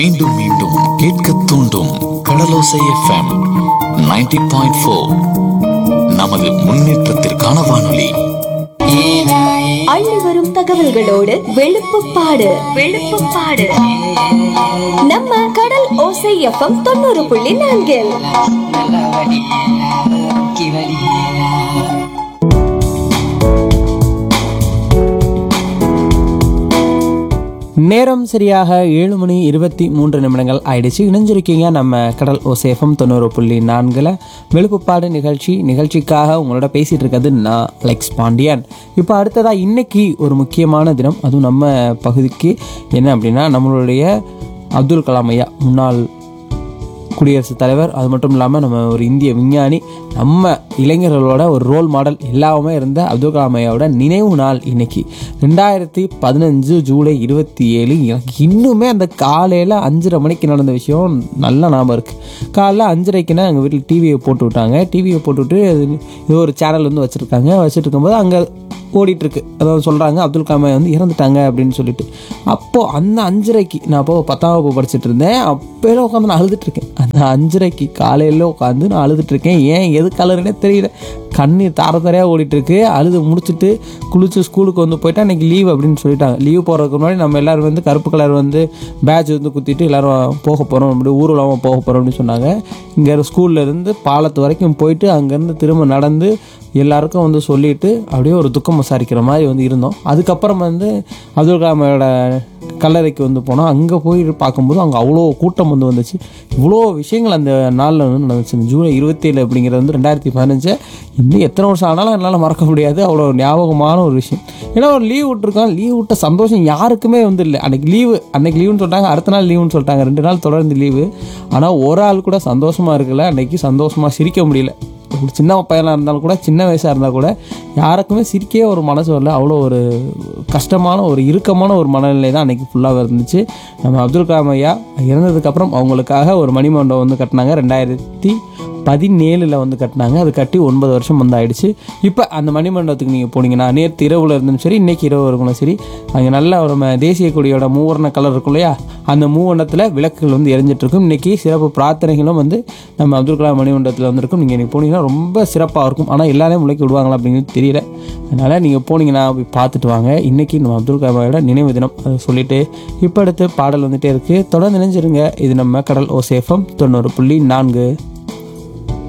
மீண்டும் மீண்டும் கேட்க தூண்டும் கடலோசை எஃப்எம் 90.4 பாயிண்ட் நமது முன்னேற்றத்திற்கான வானொலி அள்ளி வரும் தகவல்களோடு வெளுப்புப்பாடு வெளுப்புப்பாடு நம்ம கடல் ஓசை எஃப்எம் தொண்ணூறு புள்ளி நான்கில் நல்ல வடி கிவடி நேரம் சரியாக ஏழு மணி இருபத்தி மூன்று நிமிடங்கள் ஆயிடுச்சு இணைஞ்சிருக்கீங்க நம்ம கடல் ஓசேஃபம் தொண்ணூறு புள்ளி நான்கில் வெளுப்புப்பாடு நிகழ்ச்சி நிகழ்ச்சிக்காக உங்களோட பேசிகிட்டு இருக்கிறது நான் அலெக்ஸ் பாண்டியன் இப்போ அடுத்ததாக இன்னைக்கு ஒரு முக்கியமான தினம் அதுவும் நம்ம பகுதிக்கு என்ன அப்படின்னா நம்மளுடைய அப்துல் கலாம் ஐயா முன்னாள் குடியரசுத் தலைவர் அது மட்டும் இல்லாமல் நம்ம ஒரு இந்திய விஞ்ஞானி நம்ம இளைஞர்களோட ஒரு ரோல் மாடல் எல்லாமே இருந்த அப்துல் கலாம் ஐயாவோட நினைவு நாள் இன்னைக்கு ரெண்டாயிரத்தி பதினஞ்சு ஜூலை இருபத்தி ஏழு எனக்கு இன்னுமே அந்த காலையில் அஞ்சரை மணிக்கு நடந்த விஷயம் நல்லா ஞாபகம் இருக்குது காலைல அஞ்சரைக்குன்னா எங்கள் வீட்டில் டிவியை போட்டு விட்டாங்க டிவியை போட்டுவிட்டு ஏதோ ஒரு சேனல் வந்து வச்சுருக்காங்க வச்சுட்டு இருக்கும்போது அங்கே ஓடிட்டு இருக்கு அதாவது சொல்கிறாங்க அப்துல் கலாம் ஐயா வந்து இறந்துட்டாங்க அப்படின்னு சொல்லிட்டு அப்போது அந்த அஞ்சரைக்கு நான் அப்போ பத்தாம் வகுப்பு படிச்சுட்டு இருந்தேன் அப்போல உட்காந்து நான் அழுதுட்டு இருக்கேன் அந்த அஞ்சரைக்கு காலையில் உட்காந்து நான் அழுதுட்டு இருக்கேன் ஏன் எது கலருனே தெரியல கண்ணீர் தார தாரையாக ஓடிட்டு இருக்கு அழுது முடிச்சுட்டு குளிச்சு ஸ்கூலுக்கு வந்து போயிட்டா இன்னைக்கு லீவ் அப்படின்னு சொல்லிட்டாங்க லீவ் போகிறதுக்கு முன்னாடி நம்ம எல்லாரும் வந்து கருப்பு கலர் வந்து பேட்ச் வந்து குத்திட்டு எல்லாரும் போக போகிறோம் அப்படி ஊர்வலமாக போக போகிறோம் அப்படின்னு சொன்னாங்க இங்கே ஸ்கூல்ல இருந்து பாலத்து வரைக்கும் போயிட்டு அங்கேருந்து திரும்ப நடந்து எல்லாருக்கும் வந்து சொல்லிட்டு அப்படியே ஒரு துக்கம் விசாரிக்கிற மாதிரி வந்து இருந்தோம் அதுக்கப்புறம் வந்து அப்துல் கலாமோட கல்லறைக்கு வந்து போனோம் அங்கே போய் பார்க்கும்போது அங்கே அவ்வளோ கூட்டம் வந்து வந்துச்சு இவ்வளோ விஷயங்கள் அந்த நாளில் வந்து நடந்துச்சு இந்த ஜூலை இருபத்தேழு அப்படிங்கிறது வந்து ரெண்டாயிரத்தி பதினஞ்சு இன்னும் எத்தனை வருஷம் ஆனாலும் என்னால் மறக்க முடியாது அவ்வளோ ஞாபகமான ஒரு விஷயம் ஏன்னா ஒரு லீவ் விட்டுருக்கோம் லீவ் விட்ட சந்தோஷம் யாருக்குமே வந்து இல்லை அன்னைக்கு லீவு அன்னைக்கு லீவுன்னு சொல்லிட்டாங்க அடுத்த நாள் லீவுன்னு சொல்லிட்டாங்க ரெண்டு நாள் தொடர்ந்து லீவு ஆனால் ஒரு ஆள் கூட சந்தோஷமாக இருக்கல அன்னைக்கு சந்தோஷமாக சிரிக்க முடியல ஒரு சின்ன பையனாக இருந்தாலும் கூட சின்ன வயசாக இருந்தால் கூட யாருக்குமே சிரிக்கவே ஒரு மனசு வரல அவ்வளோ ஒரு கஷ்டமான ஒரு இறுக்கமான ஒரு மனநிலை தான் அன்றைக்கி ஃபுல்லாக இருந்துச்சு நம்ம அப்துல் கலாம் ஐயா இறந்ததுக்கப்புறம் அவங்களுக்காக ஒரு மணிமண்டபம் வந்து கட்டினாங்க ரெண்டாயிரத்தி பதினேழில் வந்து கட்டினாங்க அது கட்டி ஒன்பது வருஷம் வந்து ஆயிடுச்சு இப்போ அந்த மணிமண்டபத்துக்கு நீங்கள் போனீங்கன்னா நேற்று இரவில் இருந்தும் சரி இன்றைக்கி இரவு இருக்கணும் சரி அங்கே நல்ல ஒரு நம்ம தேசிய கொடியோட மூவர்ண கலர் இருக்கும் இல்லையா அந்த மூவர்ணத்தில் விளக்குகள் வந்து எரிஞ்சிட்டு இருக்கும் இன்றைக்கி சிறப்பு பிரார்த்தனைகளும் வந்து நம்ம அப்துல் கலாம் மணிமண்டபத்தில் வந்திருக்கும் நீங்கள் இன்றைக்கி போனீங்கன்னா ரொம்ப சிறப்பாக இருக்கும் ஆனால் எல்லாரையும் முளைக்க விடுவாங்களா அப்படிங்கிறது தெரியல அதனால் நீங்கள் போனீங்கன்னா போய் பார்த்துட்டு வாங்க இன்றைக்கி நம்ம அப்துல் கலாமோட நினைவு தினம் அதை சொல்லிட்டு இப்போ அடுத்து பாடல் வந்துட்டே இருக்குது தொடர்ந்து நினைஞ்சிருங்க இது நம்ம கடல் ஓசேஃபம் தொண்ணூறு புள்ளி நான்கு